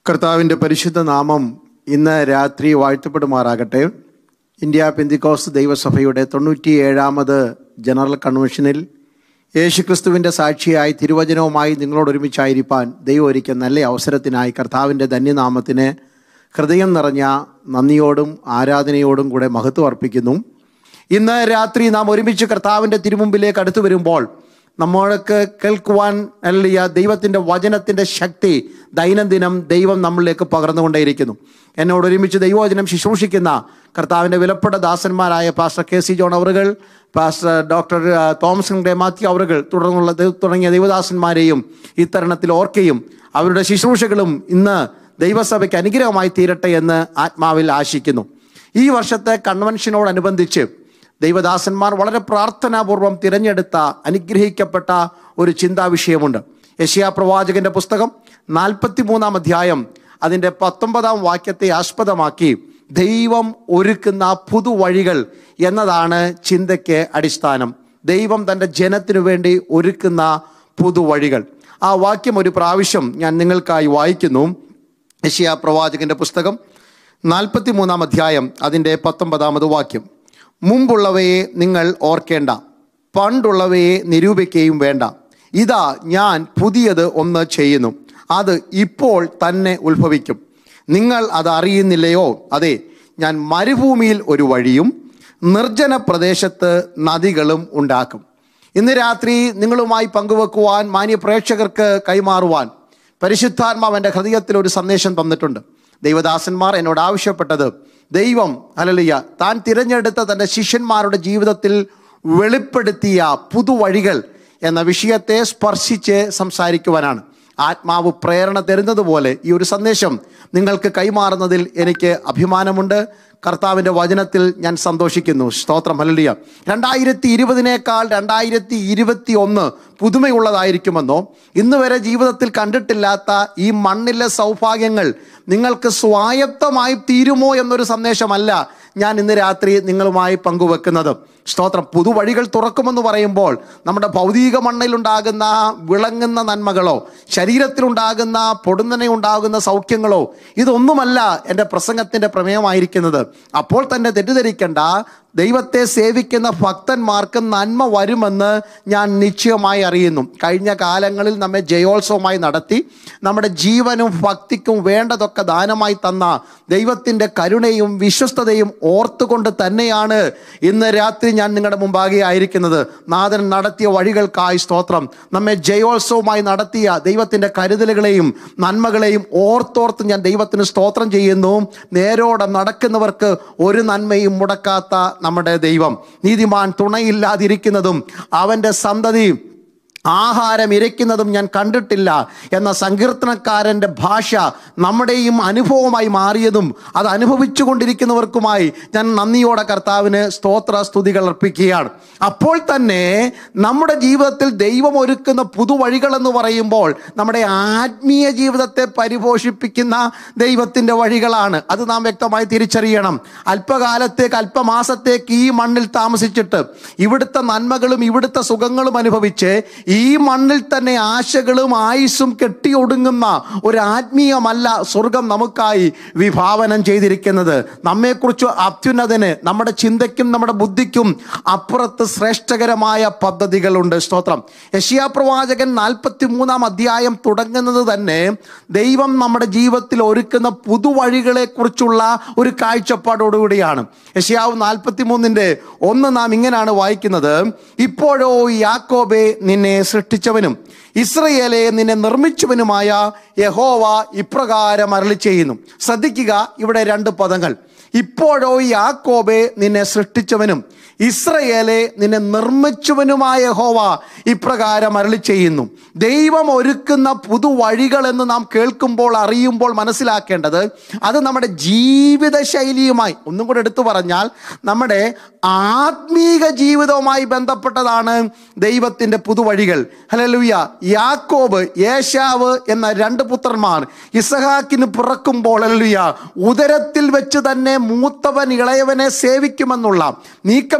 കർത്താവിൻ്റെ പരിശുദ്ധ നാമം ഇന്ന് രാത്രി വാഴ്ത്തപ്പെടുമാറാകട്ടെ ഇന്ത്യ പെന്തിക്കോസ് ദൈവസഭയുടെ തൊണ്ണൂറ്റി ഏഴാമത് ജനറൽ കൺവെൻഷനിൽ യേശുക്രിസ്തുവിൻ്റെ സാക്ഷിയായി തിരുവചനവുമായി നിങ്ങളോട് ഒരുമിച്ചായിരിക്കാൻ ദൈവം ഒരുക്കിയ നല്ല അവസരത്തിനായി കർത്താവിൻ്റെ ധന്യനാമത്തിന് ഹൃദയം നിറഞ്ഞ നന്ദിയോടും ആരാധനയോടും കൂടെ മഹത്വം അർപ്പിക്കുന്നു ഇന്ന് രാത്രി നാം ഒരുമിച്ച് കർത്താവിൻ്റെ തിരുമുമ്പിലേക്ക് അടുത്തു വരുമ്പോൾ നമ്മൾക്ക് കേൾക്കുവാൻ അല്ലിയ ദൈവത്തിൻ്റെ വചനത്തിൻ്റെ ശക്തി ദൈനംദിനം ദൈവം നമ്മളിലേക്ക് പകർന്നുകൊണ്ടേയിരിക്കുന്നു എന്നോട് ഒരുമിച്ച് ദൈവവചനം ശുശ്രൂഷിക്കുന്ന കർത്താവിൻ്റെ വിലപ്പെട്ട ദാസന്മാരായ പാസ്റ്റർ കെ സി ജോൺ അവറുകൾ പാസ്റ്റർ ഡോക്ടർ ആ, തോമസ് ഡെ മാത്യു അവറുകൾ തുടർന്നുള്ള ദൈവ- തുടങ്ങിയ ദൈവദാസന്മാരെയും ഇത്തരണത്തിൽ ഓർക്കുകയും അവരുടെ ശുശ്രൂഷകളും ഇന്ന് ദൈവസഭയ്ക്ക് അനുഗ്രഹമായി തീരട്ടെ എന്ന് ആത്മാവിൽ ആശിക്കുന്നു ഈ വർഷത്തെ കൺവെൻഷനോടനുബന്ധിച്ച് ദൈവദാസന്മാർ വളരെ പ്രാർത്ഥനാപൂർവം തിരഞ്ഞെടുത്ത അനുഗ്രഹിക്കപ്പെട്ട ഒരു ചിന്താ വിഷയമുണ്ട് യശയാ പ്രവാചകന്റെ പുസ്തകം നാൽപ്പത്തി മൂന്നാം അധ്യായം അതിൻ്റെ പത്തൊമ്പതാം വാക്യത്തെ ആസ്പദമാക്കി ദൈവം ഒരുക്കുന്ന പുതുവഴികൾ എന്നതാണ് ചിന്തയ്ക്ക് അടിസ്ഥാനം ദൈവം തൻ്റെ ജനത്തിനു വേണ്ടി ഒരുക്കുന്ന പുതുവഴികൾ ആ വാക്യം ഒരു പ്രാവശ്യം ഞാൻ നിങ്ങൾക്കായി വായിക്കുന്നു യശയാ പ്രവാചകന്റെ പുസ്തകം നാൽപ്പത്തി മൂന്നാം അധ്യായം അതിൻ്റെ പത്തൊമ്പതാമത് വാക്യം മുമ്പുള്ളവയെ നിങ്ങൾ ഓർക്കേണ്ട പണ്ടുള്ളവയെ നിരൂപിക്കുകയും വേണ്ട ഇതാ ഞാൻ പുതിയത് ഒന്ന് ചെയ്യുന്നു അത് ഇപ്പോൾ തന്നെ ഉത്ഭവിക്കും നിങ്ങൾ അത് അറിയുന്നില്ലയോ അതെ ഞാൻ മരുഭൂമിയിൽ ഒരു വഴിയും നിർജ്ജന പ്രദേശത്ത് നദികളും ഉണ്ടാക്കും ഇന്ന് രാത്രി നിങ്ങളുമായി പങ്കുവെക്കുവാൻ മാന്യ പ്രേക്ഷകർക്ക് കൈമാറുവാൻ പരിശുദ്ധാത്മാവ് എൻ്റെ ഹൃദയത്തിൽ ഒരു സന്ദേശം തന്നിട്ടുണ്ട് ദൈവദാസന്മാർ എന്നോട് ആവശ്യപ്പെട്ടത് ദൈവം അലലിയ താൻ തിരഞ്ഞെടുത്ത തൻ്റെ ശിഷ്യന്മാരുടെ ജീവിതത്തിൽ വെളിപ്പെടുത്തിയ പുതുവഴികൾ എന്ന വിഷയത്തെ സ്പർശിച്ച് സംസാരിക്കുവാനാണ് ആത്മാവ് പ്രേരണ തരുന്നത് പോലെ ഈ ഒരു സന്ദേശം നിങ്ങൾക്ക് കൈമാറുന്നതിൽ എനിക്ക് അഭിമാനമുണ്ട് കർത്താവിൻ്റെ വചനത്തിൽ ഞാൻ സന്തോഷിക്കുന്നു സ്തോത്രം ഹല്ലേലൂയ രണ്ടായിരത്തി ഇരുപതിനേക്കാൾ രണ്ടായിരത്തി ഇരുപത്തി ഒന്ന് പുതുമയുള്ളതായിരിക്കുമെന്നോ ഇന്ന് വരെ ജീവിതത്തിൽ കണ്ടിട്ടില്ലാത്ത ഈ മണ്ണിലെ സൗഭാഗ്യങ്ങൾ നിങ്ങൾക്ക് സ്വായത്തമായി തീരുമോ എന്നൊരു സന്ദേശമല്ല ഞാൻ ഇന്ന് രാത്രി നിങ്ങളുമായി പങ്കുവെക്കുന്നത് സ്തോത്രം പുതുവഴികൾ തുറക്കുമെന്ന് പറയുമ്പോൾ നമ്മുടെ ഭൗതിക മണ്ണിലുണ്ടാകുന്ന വിളങ്ങുന്ന നന്മകളോ ശരീരത്തിലുണ്ടാകുന്ന പൊടുന്നനെ ഉണ്ടാകുന്ന സൗഖ്യങ്ങളോ ഇതൊന്നുമല്ല എൻ്റെ പ്രസംഗത്തിൻ്റെ പ്രമേയമായിരിക്കുന്നത് അപ്പോൾ തന്നെ തെറ്റിദ്ധരിക്കേണ്ട ദൈവത്തെ സേവിക്കുന്ന ഭക്തന്മാർക്ക് നന്മ വരുമെന്ന് ഞാൻ നിശ്ചയമായി അറിയുന്നു കഴിഞ്ഞ കാലങ്ങളിൽ നമ്മെ ജയോത്സവമായി നടത്തി നമ്മുടെ ജീവനും ഭക്തിക്കും വേണ്ടതൊക്കെ ദാനമായി തന്ന ദൈവത്തിൻ്റെ കരുണയും വിശ്വസ്തതയും ഓർത്തുകൊണ്ട് തന്നെയാണ് ഇന്ന് രാത്രി ഞാൻ നിങ്ങളുടെ മുമ്പാകെ ആയിരിക്കുന്നത് നാഥൻ നടത്തിയ വഴികൾക്കായി സ്തോത്രം നമ്മെ ജയോത്സവമായി നടത്തിയ ദൈവത്തിൻ്റെ കരുതലുകളെയും നന്മകളെയും ഓർത്തോർത്ത് ഞാൻ ദൈവത്തിന് സ്തോത്രം ചെയ്യുന്നു നേരോടെ നടക്കുന്നവർക്ക് ഒരു നന്മയും മുടക്കാത്ത നമ്മുടെ ദൈവം നീതിമാൻ തുണയില്ലാതിരിക്കുന്നതും അവൻ്റെ സന്തതി ആഹാരം ഇരയ്ക്കുന്നതും ഞാൻ കണ്ടിട്ടില്ല എന്ന സങ്കീർത്തനക്കാരൻ്റെ ഭാഷ നമ്മുടെയും അനുഭവമായി മാറിയതും അത് അനുഭവിച്ചു കൊണ്ടിരിക്കുന്നവർക്കുമായി ഞാൻ നന്ദിയോടെ കർത്താവിന് സ്തോത്ര സ്തുതികൾ അർപ്പിക്കുകയാണ് അപ്പോൾ തന്നെ നമ്മുടെ ജീവിതത്തിൽ ദൈവം ഒരുക്കുന്ന പുതുവഴികൾ എന്ന് പറയുമ്പോൾ നമ്മുടെ ആത്മീയ ജീവിതത്തെ പരിപോഷിപ്പിക്കുന്ന ദൈവത്തിൻ്റെ വഴികളാണ് അത് നാം വ്യക്തമായി തിരിച്ചറിയണം അല്പകാലത്തേക്ക് അല്പമാസത്തേക്ക് ഈ മണ്ണിൽ താമസിച്ചിട്ട് ഇവിടുത്തെ നന്മകളും ഇവിടുത്തെ സുഖങ്ങളും അനുഭവിച്ച് ഈ മണ്ണിൽ തന്നെ ആശകളും ആയുസ്സും കെട്ടിയൊടുങ്ങുന്ന ഒരു ആത്മീയമല്ല സ്വർഗം നമുക്കായി വിഭാവനം ചെയ്തിരിക്കുന്നത് നമ്മെക്കുറിച്ച് അത്യുന്നതന് നമ്മുടെ ചിന്തയ്ക്കും നമ്മുടെ ബുദ്ധിക്കും അപ്പുറത്ത് ശ്രേഷ്ഠകരമായ പദ്ധതികളുണ്ട് സ്തോത്രം യശിയാ പ്രവാചകൻ നാൽപ്പത്തി മൂന്നാം അധ്യായം തുടങ്ങുന്നത് തന്നെ ദൈവം നമ്മുടെ ജീവിതത്തിൽ ഒരുക്കുന്ന പുതുവഴികളെ കുറിച്ചുള്ള ഒരു കാഴ്ചപ്പാടോടുകൂടിയാണ് യശിയാവ് നാൽപ്പത്തി മൂന്നിൻ്റെ ഒന്ന് നാം ഇങ്ങനെയാണ് വായിക്കുന്നത് ഇപ്പോഴോ യാക്കോബെ നിന്നെ സൃഷ്ടിച്ചവനും ഇസ്രയേലെ നിന്നെ നിർമ്മിച്ചവനുമായ യഹോവ ഇപ്രകാരം അരളി ചെയ്യുന്നു ശ്രദ്ധിക്കുക ഇവിടെ രണ്ട് പദങ്ങൾ ഇപ്പോഴോ യാക്കോബെ നിന്നെ സൃഷ്ടിച്ചവനും ഇസ്രയേലെ നിന്നെ നിർമ്മിച്ചവനുമായ യഹോവ ഇപ്രകാരം അരളി ചെയ്യുന്നു ദൈവം ഒരുക്കുന്ന പുതുവഴികൾ എന്ന് നാം കേൾക്കുമ്പോൾ അറിയുമ്പോൾ മനസ്സിലാക്കേണ്ടത് അത് നമ്മുടെ ജീവിത ശൈലിയുമായി ഒന്നും കൂടെ എടുത്തു പറഞ്ഞാൽ നമ്മുടെ ആത്മീക ജീവിതവുമായി ബന്ധപ്പെട്ടതാണ് ദൈവത്തിൻ്റെ പുതുവഴികൾ ഹലലുയ യാക്കോബ് യേശാവ് എന്ന രണ്ട് പുത്രന്മാർ ഇസഹാക്കിന് പിറക്കുമ്പോൾ ഹലലുയ ഉദരത്തിൽ വെച്ച് തന്നെ മൂത്തവൻ ഇളയവനെ സേവിക്കുമെന്നുള്ള നീക്കം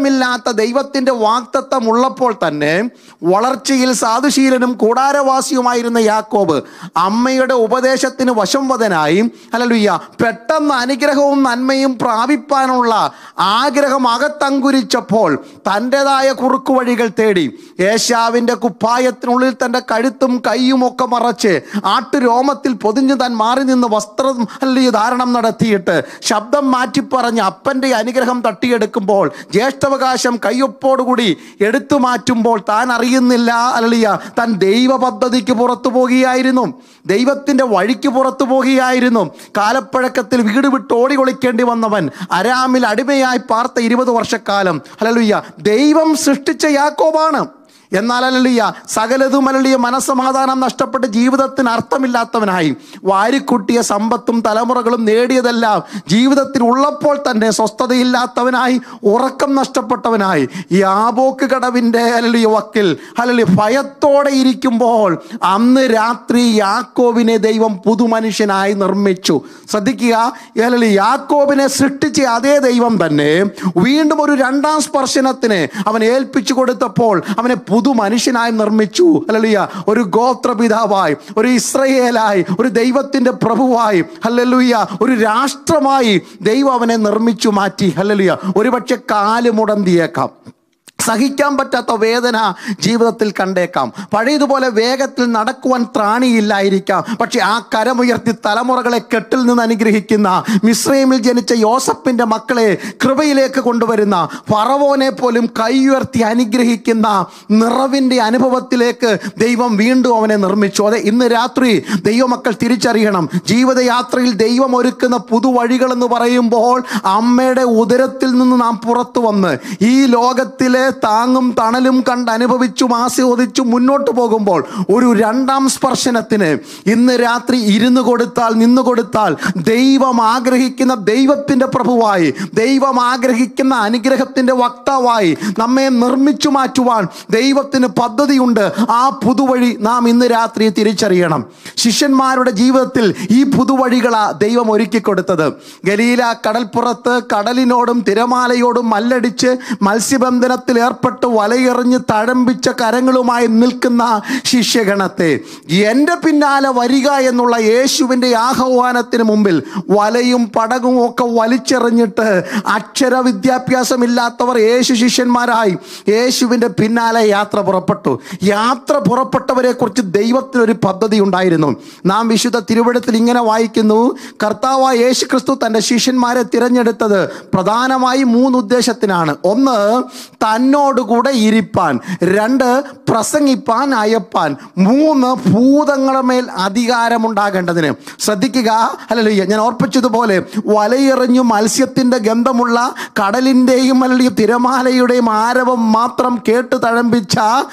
മാറ്റമില്ലാത്ത ദൈവത്തിന്റെ വാക്തത്വം ഉള്ളപ്പോൾ തന്നെ വളർച്ചയിൽ സാധുശീലനും കൂടാരവാസിയുമായിരുന്ന യാക്കോബ് അമ്മയുടെ ഉപദേശത്തിന് വശംവദനായി അല്ലല്ലുയ്യ പെട്ടെന്ന് അനുഗ്രഹവും നന്മയും പ്രാപിപ്പാനുള്ള ആഗ്രഹം അകത്തങ്കുരിച്ചപ്പോൾ തൻ്റെതായ കുറുക്കു വഴികൾ തേടി ഏശാവിൻ്റെ കുപ്പായത്തിനുള്ളിൽ തൻ്റെ കഴുത്തും കൈയും ഒക്കെ മറച്ച് ആട്ടുരോമത്തിൽ പൊതിഞ്ഞു താൻ മാറി നിന്ന് വസ്ത്രം അല്ലയോ ധാരണം നടത്തിയിട്ട് ശബ്ദം മാറ്റിപ്പറഞ്ഞ് അപ്പൻ്റെ അനുഗ്രഹം തട്ടിയെടുക്കുമ്പോൾ ജ്യേഷ്ഠാവകാശം കയ്യൊപ്പോടുകൂടി എടുത്തു മാറ്റുമ്പോൾ താൻ അറിയുന്നില്ല അല്ലിയ താൻ ദൈവ പദ്ധതിക്ക് പുറത്തു പോകുകയായിരുന്നു ദൈവത്തിൻ്റെ വഴിക്ക് പുറത്തു പോകുകയായിരുന്നു കാലപ്പഴക്കത്തിൽ വീട് വിട്ട് ഓടി ഒളിക്കേണ്ടി വന്നവൻ അരാമിൽ അടിമയായി പാർത്ത ഇരുപത് വർഷക്കാലം അല്ലല്ലുയ്യ ദൈവം സൃഷ്ടിച്ച യാക്കോബാണ് എന്നാൽ അലളിയ സകലതും അലളിയ മനസ്സമാധാനം നഷ്ടപ്പെട്ട് ജീവിതത്തിന് അർത്ഥമില്ലാത്തവനായി വാരിക്കുട്ടിയ സമ്പത്തും തലമുറകളും നേടിയതെല്ലാം ജീവിതത്തിൽ ഉള്ളപ്പോൾ തന്നെ സ്വസ്ഥതയില്ലാത്തവനായി ഉറക്കം നഷ്ടപ്പെട്ടവനായി ഈ ആബോക്ക് കടവിൻ്റെ അലളിയ വക്കിൽ അലളി ഭയത്തോടെ ഇരിക്കുമ്പോൾ അന്ന് രാത്രി യാക്കോബിനെ ദൈവം പുതുമനുഷ്യനായി നിർമ്മിച്ചു ശ്രദ്ധിക്കുക അലളി യാക്കോബിനെ സൃഷ്ടിച്ച അതേ ദൈവം തന്നെ വീണ്ടും ഒരു രണ്ടാം സ്പർശനത്തിന് അവൻ ഏൽപ്പിച്ചു കൊടുത്തപ്പോൾ അവനെ പുതു മനുഷ്യനായി നിർമ്മിച്ചു അല്ലല്ലുയ ഒരു ഗോത്രപിതാവായി ഒരു ഇസ്രയേലായി ഒരു ദൈവത്തിന്റെ പ്രഭുവായി അല്ലല്ലുയ ഒരു രാഷ്ട്രമായി ദൈവം അവനെ നിർമ്മിച്ചു മാറ്റി അല്ലല്ലുയ ഒരുപക്ഷെ കാല് മുടന്തിയേക്കാം സഹിക്കാൻ പറ്റാത്ത വേദന ജീവിതത്തിൽ കണ്ടേക്കാം പഴയതുപോലെ വേഗത്തിൽ നടക്കുവാൻ ത്രാണിയില്ലായിരിക്കാം പക്ഷെ ആ കരമുയർത്തി തലമുറകളെ കെട്ടിൽ നിന്ന് അനുഗ്രഹിക്കുന്ന മിശ്രൈമിൽ ജനിച്ച യോസഫിന്റെ മക്കളെ കൃപയിലേക്ക് കൊണ്ടുവരുന്ന ഫറവോനെ പോലും കൈയുയർത്തി അനുഗ്രഹിക്കുന്ന നിറവിൻ്റെ അനുഭവത്തിലേക്ക് ദൈവം വീണ്ടും അവനെ നിർമ്മിച്ചു അതെ ഇന്ന് രാത്രി ദൈവമക്കൾ തിരിച്ചറിയണം ജീവിതയാത്രയിൽ ദൈവം ഒരുക്കുന്ന പുതുവഴികൾ എന്ന് പറയുമ്പോൾ അമ്മയുടെ ഉദരത്തിൽ നിന്ന് നാം പുറത്തു വന്ന് ഈ ലോകത്തിലെ താങ്ങും തണലും കണ്ട് അനുഭവിച്ചും ആസ്വദിച്ചും മുന്നോട്ട് പോകുമ്പോൾ ഒരു രണ്ടാം സ്പർശനത്തിന് ഇന്ന് രാത്രി ഇരുന്ന് കൊടുത്താൽ നിന്ന് കൊടുത്താൽ ദൈവം ആഗ്രഹിക്കുന്ന ദൈവത്തിൻ്റെ പ്രഭുവായി ദൈവം ആഗ്രഹിക്കുന്ന അനുഗ്രഹത്തിൻ്റെ വക്താവായി നമ്മെ നിർമ്മിച്ചു മാറ്റുവാൻ ദൈവത്തിന് പദ്ധതിയുണ്ട് ആ പുതുവഴി നാം ഇന്ന് രാത്രി തിരിച്ചറിയണം ശിഷ്യന്മാരുടെ ജീവിതത്തിൽ ഈ പുതുവഴികളാ ദൈവം ഒരുക്കി കൊടുത്തത് ഗലീല കടൽപ്പുറത്ത് കടലിനോടും തിരമാലയോടും മല്ലടിച്ച് മത്സ്യബന്ധനത്തിൽ ഏർപ്പെട്ട് വലയെറിഞ്ഞ് തഴമ്പിച്ച കരങ്ങളുമായി നിൽക്കുന്ന ശിഷ്യഗണത്തെ എൻ്റെ പിന്നാലെ വരിക എന്നുള്ള യേശുവിൻ്റെ ആഹ്വാനത്തിന് മുമ്പിൽ വലയും പടകും ഒക്കെ വലിച്ചെറിഞ്ഞിട്ട് അക്ഷര വിദ്യാഭ്യാസമില്ലാത്തവർ യേശു ശിഷ്യന്മാരായി യേശുവിൻ്റെ പിന്നാലെ യാത്ര പുറപ്പെട്ടു യാത്ര പുറപ്പെട്ടവരെ കുറിച്ച് ദൈവത്തിന് ഒരു പദ്ധതി ഉണ്ടായിരുന്നു നാം വിശുദ്ധ തിരുവിടത്തിൽ ഇങ്ങനെ വായിക്കുന്നു കർത്താവായ യേശു ക്രിസ്തു തൻ്റെ ശിഷ്യന്മാരെ തിരഞ്ഞെടുത്തത് പ്രധാനമായി മൂന്ന് ഉദ്ദേശത്തിനാണ് ഒന്ന് തന്നോടുകൂടെ ഇരിപ്പാൻ രണ്ട് പ്രസംഗിപ്പാൻ അയപ്പാൻ മൂന്ന് ഭൂതങ്ങളുടെ മേൽ അധികാരമുണ്ടാകേണ്ടതിന് ശ്രദ്ധിക്കുക അല്ലല്ലോ ഞാൻ ഓർപ്പിച്ചതുപോലെ വലയെറിഞ്ഞു മത്സ്യത്തിൻ്റെ ഗന്ധമുള്ള കടലിൻ്റെയും അല്ലെങ്കിൽ തിരമാലയുടെയും ആരവം മാത്രം കേട്ട് തഴമ്പിച്ച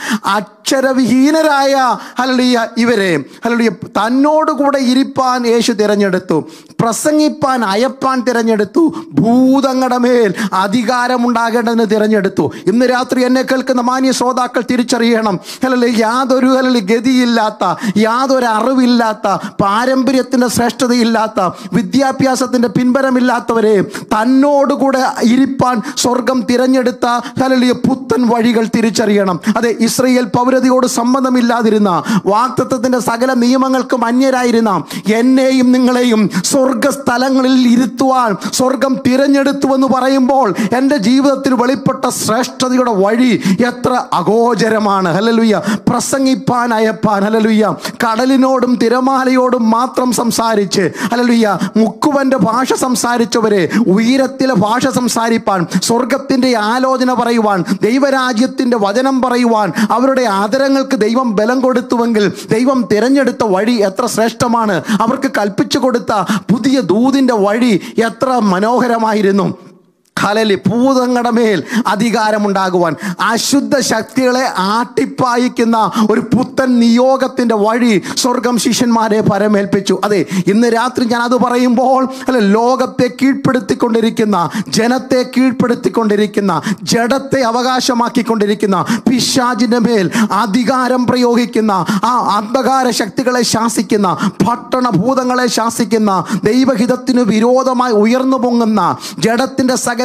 അക്ഷരവിഹീനരായ അല്ലിയ ഇവരെ അല്ലിയ തന്നോടുകൂടെ ഇരിപ്പാൻ യേശു തിരഞ്ഞെടുത്തു പ്രസംഗിപ്പാൻ അയപ്പാൻ തിരഞ്ഞെടുത്തു ഭൂതങ്ങളുടെ മേൽ അധികാരമുണ്ടാകേണ്ടതിന് തിരഞ്ഞെടുത്തു ഇന്ന് രാത്രി എന്നെ കേൾക്കുന്ന മാന്യ ശ്രോതാക്കൾ തിരിച്ചറിയണം അല്ലല്ലേ യാതൊരു അല്ലെ ഗതിയില്ലാത്ത യാതൊരു അറിവില്ലാത്ത പാരമ്പര്യത്തിൻ്റെ ശ്രേഷ്ഠതയില്ലാത്ത വിദ്യാഭ്യാസത്തിൻ്റെ പിൻബലമില്ലാത്തവരെ തന്നോടുകൂടെ ഇരിപ്പാൻ സ്വർഗം തിരഞ്ഞെടുത്ത അല്ലെ പുത്തൻ വഴികൾ തിരിച്ചറിയണം അതെ ഇസ്രയേൽ പൗരതയോട് സംബന്ധമില്ലാതിരുന്ന വാക്തത്വത്തിൻ്റെ സകല നിയമങ്ങൾക്കും അന്യരായിരുന്ന എന്നെയും നിങ്ങളെയും സ്വർഗസ്ഥലങ്ങളിൽ ഇരുത്തുവാൻ സ്വർഗം തിരഞ്ഞെടുത്തുവെന്ന് പറയുമ്പോൾ എൻ്റെ ജീവിതത്തിൽ വെളിപ്പെട്ട ശ്രേഷ്ഠതയുടെ വഴി എത്ര അഗോചരമാണ് ഹലലുയ്യ പ്രസംഗിപ്പാൻ അയപ്പാൻ ഹലലുയ്യ കടലിനോടും തിരമാലയോടും മാത്രം സംസാരിച്ച് ഹലലുയ്യ മുക്കുവൻ്റെ ഭാഷ സംസാരിച്ചവരെ ഉയരത്തിലെ ഭാഷ സംസാരിപ്പാൻ സ്വർഗത്തിൻ്റെ ആലോചന പറയുവാൻ ദൈവരാജ്യത്തിൻ്റെ വചനം പറയുവാൻ അവരുടെ ആദരങ്ങൾക്ക് ദൈവം ബലം കൊടുത്തുവെങ്കിൽ ദൈവം തിരഞ്ഞെടുത്ത വഴി എത്ര ശ്രേഷ്ഠമാണ് അവർക്ക് കൽപ്പിച്ചു കൊടുത്ത പുതിയ ദൂതിൻ്റെ വഴി എത്ര മനോഹരമായിരുന്നു ഹലലി ഭൂതങ്ങളുടെ മേൽ അധികാരമുണ്ടാകുവാൻ അശുദ്ധ ശക്തികളെ ആട്ടിപ്പായിക്കുന്ന ഒരു പുത്തൻ നിയോഗത്തിൻ്റെ വഴി സ്വർഗം ശിഷ്യന്മാരെ പരമേൽപ്പിച്ചു അതെ ഇന്ന് രാത്രി ഞാൻ അത് പറയുമ്പോൾ അല്ല ലോകത്തെ കീഴ്പ്പെടുത്തിക്കൊണ്ടിരിക്കുന്ന ജനത്തെ കീഴ്പ്പെടുത്തിക്കൊണ്ടിരിക്കുന്ന ജഡത്തെ അവകാശമാക്കിക്കൊണ്ടിരിക്കുന്ന പിശാജിൻ്റെ മേൽ അധികാരം പ്രയോഗിക്കുന്ന ആ അന്ധകാര ശക്തികളെ ശാസിക്കുന്ന പട്ടണഭൂതങ്ങളെ ശാസിക്കുന്ന ദൈവഹിതത്തിനു വിരോധമായി ഉയർന്നു പൊങ്ങുന്ന ജഡത്തിൻ്റെ സകല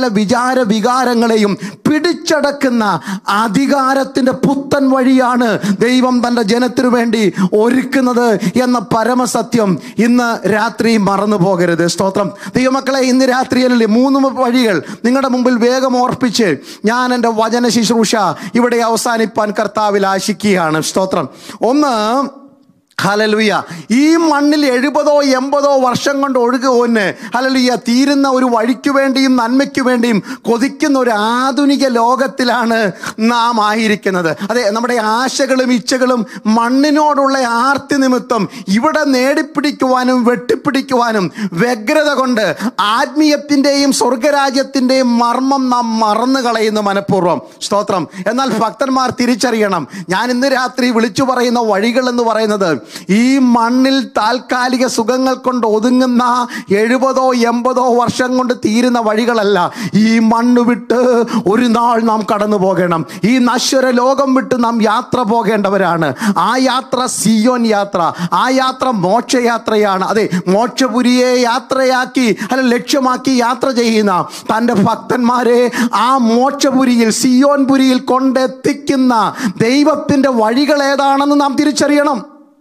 സകല വിചാര വികാരങ്ങളെയും പിടിച്ചടക്കുന്ന അധികാരത്തിൻ്റെ പുത്തൻ വഴിയാണ് ദൈവം തൻ്റെ ജനത്തിനു വേണ്ടി ഒരുക്കുന്നത് എന്ന പരമസത്യം ഇന്ന് രാത്രി മറന്നു പോകരുത് സ്തോത്രം ദൈവമക്കളെ ഇന്ന് രാത്രിയല്ലേ മൂന്ന് വഴികൾ നിങ്ങളുടെ മുമ്പിൽ വേഗം ഓർപ്പിച്ച് ഞാൻ എൻ്റെ വചന ശുശ്രൂഷ ഇവിടെ അവസാനിപ്പാൻ കർത്താവിൽ ആശിക്കുകയാണ് സ്തോത്രം ഒന്ന് ഹലലുയ ഈ മണ്ണിൽ എഴുപതോ എൺപതോ വർഷം കൊണ്ട് ഒഴുകുവന്ന് ഹലലുയ തീരുന്ന ഒരു വഴിക്ക് വേണ്ടിയും നന്മയ്ക്ക് വേണ്ടിയും കൊതിക്കുന്ന ഒരു ആധുനിക ലോകത്തിലാണ് നാം ആയിരിക്കുന്നത് അതെ നമ്മുടെ ആശകളും ഇച്ഛകളും മണ്ണിനോടുള്ള ആർത്തി നിമിത്തം ഇവിടെ നേടിപ്പിടിക്കുവാനും വെട്ടിപ്പിടിക്കുവാനും വ്യഗ്രത കൊണ്ട് ആത്മീയത്തിൻ്റെയും സ്വർഗരാജ്യത്തിൻ്റെയും മർമ്മം നാം മറന്നു കളയുന്നു മനഃപൂർവ്വം സ്തോത്രം എന്നാൽ ഭക്തന്മാർ തിരിച്ചറിയണം ഞാൻ ഇന്ന് രാത്രി വിളിച്ചു പറയുന്ന വഴികൾ എന്ന് പറയുന്നത് ഈ മണ്ണിൽ താൽക്കാലിക സുഖങ്ങൾ കൊണ്ട് ഒതുങ്ങുന്ന എഴുപതോ എൺപതോ വർഷം കൊണ്ട് തീരുന്ന വഴികളല്ല ഈ മണ്ണ് വിട്ട് ഒരു നാൾ നാം കടന്നു പോകണം ഈ നശ്വര ലോകം വിട്ട് നാം യാത്ര പോകേണ്ടവരാണ് ആ യാത്ര സിയോൻ യാത്ര ആ യാത്ര മോക്ഷയാത്രയാണ് അതെ മോക്ഷപുരിയെ യാത്രയാക്കി അല്ല ലക്ഷ്യമാക്കി യാത്ര ചെയ്യുന്ന തൻ്റെ ഭക്തന്മാരെ ആ മോക്ഷപുരിയിൽ സിയോൻ പുരിയിൽ കൊണ്ടെത്തിക്കുന്ന ദൈവത്തിൻ്റെ വഴികൾ ഏതാണെന്ന് നാം തിരിച്ചറിയണം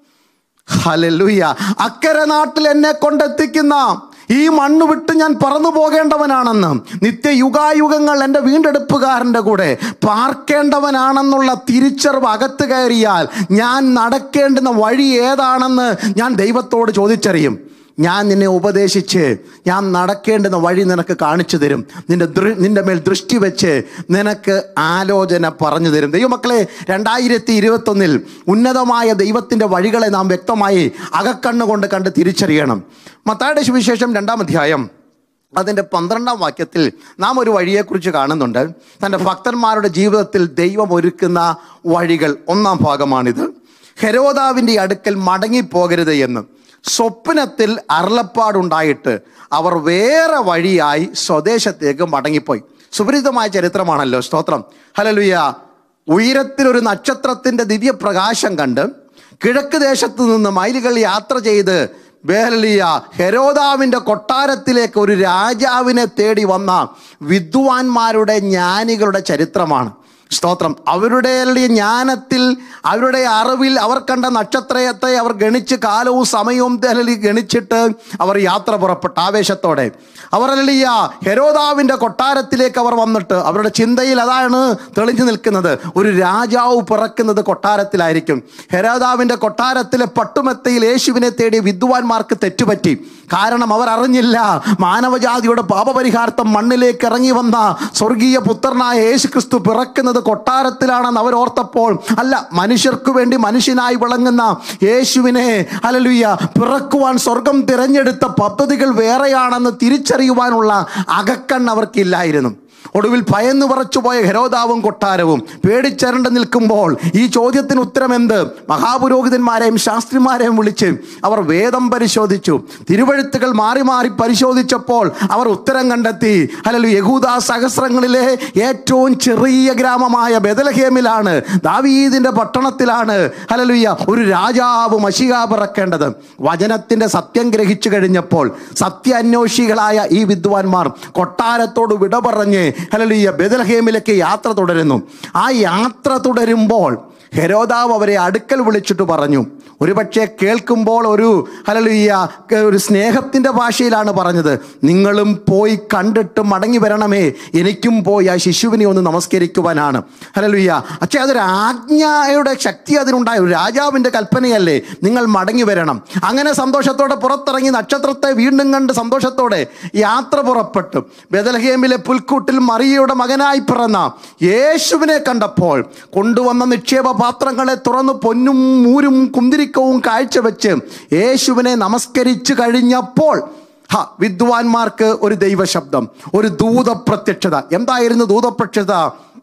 ഹലലുയ അക്കരെ നാട്ടിൽ എന്നെ കൊണ്ടെത്തിക്കുന്ന ഈ മണ്ണ് വിട്ട് ഞാൻ പറന്നു പോകേണ്ടവനാണെന്ന് നിത്യയുഗായുഗങ്ങൾ എൻ്റെ വീണ്ടെടുപ്പുകാരൻ്റെ കൂടെ പാർക്കേണ്ടവനാണെന്നുള്ള തിരിച്ചറിവ് അകത്ത് കയറിയാൽ ഞാൻ നടക്കേണ്ടുന്ന വഴി ഏതാണെന്ന് ഞാൻ ദൈവത്തോട് ചോദിച്ചറിയും ഞാൻ നിന്നെ ഉപദേശിച്ച് ഞാൻ നടക്കേണ്ടുന്ന വഴി നിനക്ക് കാണിച്ചു തരും നിന്റെ ദൃ നിന്റെ മേൽ ദൃഷ്ടി വെച്ച് നിനക്ക് ആലോചന പറഞ്ഞു തരും ദൈവമക്കളെ രണ്ടായിരത്തി ഇരുപത്തൊന്നിൽ ഉന്നതമായ ദൈവത്തിൻ്റെ വഴികളെ നാം വ്യക്തമായി അകക്കണ്ണുകൊണ്ട് കണ്ട് തിരിച്ചറിയണം മത്തായുടെ സുവിശേഷം രണ്ടാം അധ്യായം അതിൻ്റെ പന്ത്രണ്ടാം വാക്യത്തിൽ നാം ഒരു വഴിയെക്കുറിച്ച് കാണുന്നുണ്ട് തൻ്റെ ഭക്തന്മാരുടെ ജീവിതത്തിൽ ദൈവം ഒരുക്കുന്ന വഴികൾ ഒന്നാം ഭാഗമാണിത് ഹെരോദാവിൻ്റെ അടുക്കൽ മടങ്ങിപ്പോകരുത് എന്ന് സ്വപ്നത്തിൽ അരുളപ്പാടുണ്ടായിട്ട് അവർ വേറെ വഴിയായി സ്വദേശത്തേക്ക് മടങ്ങിപ്പോയി സുപരിചിതമായ ചരിത്രമാണല്ലോ സ്തോത്രം ഹലലുയ ഉയരത്തിൽ ഒരു നക്ഷത്രത്തിൻ്റെ ദിവ്യപ്രകാശം കണ്ട് കിഴക്ക് ദേശത്ത് നിന്ന് മൈലുകൾ യാത്ര ചെയ്ത് ബേലിയ ഹെരോദാവിൻ്റെ കൊട്ടാരത്തിലേക്ക് ഒരു രാജാവിനെ തേടി വന്ന വിദ്വാൻമാരുടെ ജ്ഞാനികളുടെ ചരിത്രമാണ് സ്തോത്രം അവരുടെ ജ്ഞാനത്തിൽ അവരുടെ അറിവിൽ അവർ കണ്ട നക്ഷത്രത്തെ അവർ ഗണിച്ച് കാലവും സമയവും തെലി ഗണിച്ചിട്ട് അവർ യാത്ര പുറപ്പെട്ട ആവേശത്തോടെ അവർ അല്ലിയ ഹെരോദാവിൻ്റെ കൊട്ടാരത്തിലേക്ക് അവർ വന്നിട്ട് അവരുടെ ചിന്തയിൽ അതാണ് തെളിഞ്ഞു നിൽക്കുന്നത് ഒരു രാജാവ് പിറക്കുന്നത് കൊട്ടാരത്തിലായിരിക്കും ഹെരോദാവിൻ്റെ കൊട്ടാരത്തിലെ പട്ടുമെത്തയിൽ യേശുവിനെ തേടിയ വിദ്വാൻമാർക്ക് തെറ്റുപറ്റി കാരണം അവർ അറിഞ്ഞില്ല മാനവജാതിയുടെ പാപപരിഹാർത്ഥം മണ്ണിലേക്ക് ഇറങ്ങി വന്ന സ്വർഗീയ പുത്രനായ യേശു ക്രിസ്തു പിറക്കുന്നത് കൊട്ടാരത്തിലാണെന്ന് അവർ ഓർത്തപ്പോൾ അല്ല മനുഷ്യർക്ക് വേണ്ടി മനുഷ്യനായി വിളങ്ങുന്ന യേശുവിനെ അലലുയ്യ പിറക്കുവാൻ സ്വർഗം തിരഞ്ഞെടുത്ത പദ്ധതികൾ വേറെയാണെന്ന് തിരിച്ചറിയുവാനുള്ള അകക്കണ്ണ് അവർക്കില്ലായിരുന്നു ഒടുവിൽ ഭയന്നു പറച്ചുപോയ ഹെരോദാവും കൊട്ടാരവും പേടിച്ചരണ്ട് നിൽക്കുമ്പോൾ ഈ ചോദ്യത്തിന് ഉത്തരം എന്ത് മഹാപുരോഹിതന്മാരെയും ശാസ്ത്രിമാരെയും വിളിച്ച് അവർ വേദം പരിശോധിച്ചു തിരുവഴുത്തുകൾ മാറി മാറി പരിശോധിച്ചപ്പോൾ അവർ ഉത്തരം കണ്ടെത്തി അല്ലല്ലോ യഹൂദ സഹസ്രങ്ങളിലെ ഏറ്റവും ചെറിയ ഗ്രാമമായ ബദലഹേമിലാണ് ദാവീദിന്റെ പട്ടണത്തിലാണ് അല്ലലുയ്യ ഒരു രാജാവ് മഷിക പിറക്കേണ്ടത് വചനത്തിന്റെ സത്യം ഗ്രഹിച്ചു കഴിഞ്ഞപ്പോൾ സത്യാന്വേഷികളായ ഈ വിദ്വാൻമാർ കൊട്ടാരത്തോട് വിട പറഞ്ഞ് ഹലലുയ്യ ബദൽഹേമിലേക്ക് യാത്ര തുടരുന്നു ആ യാത്ര തുടരുമ്പോൾ ഹെരോദാവ് അവരെ അടുക്കൽ വിളിച്ചിട്ട് പറഞ്ഞു ഒരുപക്ഷെ കേൾക്കുമ്പോൾ ഒരു ഹലലുയ്യ ഒരു സ്നേഹത്തിൻ്റെ ഭാഷയിലാണ് പറഞ്ഞത് നിങ്ങളും പോയി കണ്ടിട്ട് മടങ്ങി വരണമേ എനിക്കും പോയി ആ ശിശുവിനെ ഒന്ന് നമസ്കരിക്കുവാനാണ് ഹലലുയ്യ പക്ഷേ അതൊരു ആജ്ഞയുടെ ശക്തി അതിനുണ്ടായ ഒരു രാജാവിൻ്റെ കൽപ്പനയല്ലേ നിങ്ങൾ മടങ്ങി വരണം അങ്ങനെ സന്തോഷത്തോടെ പുറത്തിറങ്ങി നക്ഷത്രത്തെ വീണ്ടും കണ്ട് സന്തോഷത്തോടെ യാത്ര പുറപ്പെട്ടു ബദൽഹേമിലെ പുൽക്കൂട്ടിൽ മറിയയുടെ മകനായി പിറന്ന യേശുവിനെ കണ്ടപ്പോൾ കൊണ്ടുവന്ന നിക്ഷേപ പാത്രങ്ങളെ തുറന്ന് പൊന്നും മൂരും കുന്തിരിക്കവും കാഴ്ചവെച്ച് യേശുവിനെ നമസ്കരിച്ചു കഴിഞ്ഞപ്പോൾ ഹ വിദ്വാൻമാർക്ക് ഒരു ദൈവശബ്ദം ഒരു ദൂത പ്രത്യക്ഷത എന്തായിരുന്നു ദൂതപ്രത്യക്ഷത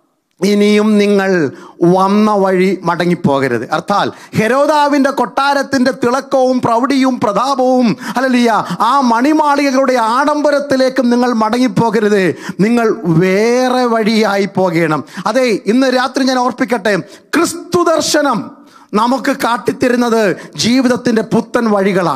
ഇനിയും നിങ്ങൾ വന്ന വഴി മടങ്ങിപ്പോകരുത് അർത്ഥാൽ ഹെരോദാവിൻ്റെ കൊട്ടാരത്തിൻ്റെ തിളക്കവും പ്രൗഢിയും പ്രതാപവും അല്ലലിയ ആ മണിമാളികകളുടെ ആഡംബരത്തിലേക്കും നിങ്ങൾ മടങ്ങിപ്പോകരുത് നിങ്ങൾ വേറെ വഴിയായി പോകണം അതെ ഇന്ന് രാത്രി ഞാൻ ഓർപ്പിക്കട്ടെ ക്രിസ്തു ദർശനം നമുക്ക് കാട്ടിത്തരുന്നത് ജീവിതത്തിൻ്റെ പുത്തൻ വഴികളാണ്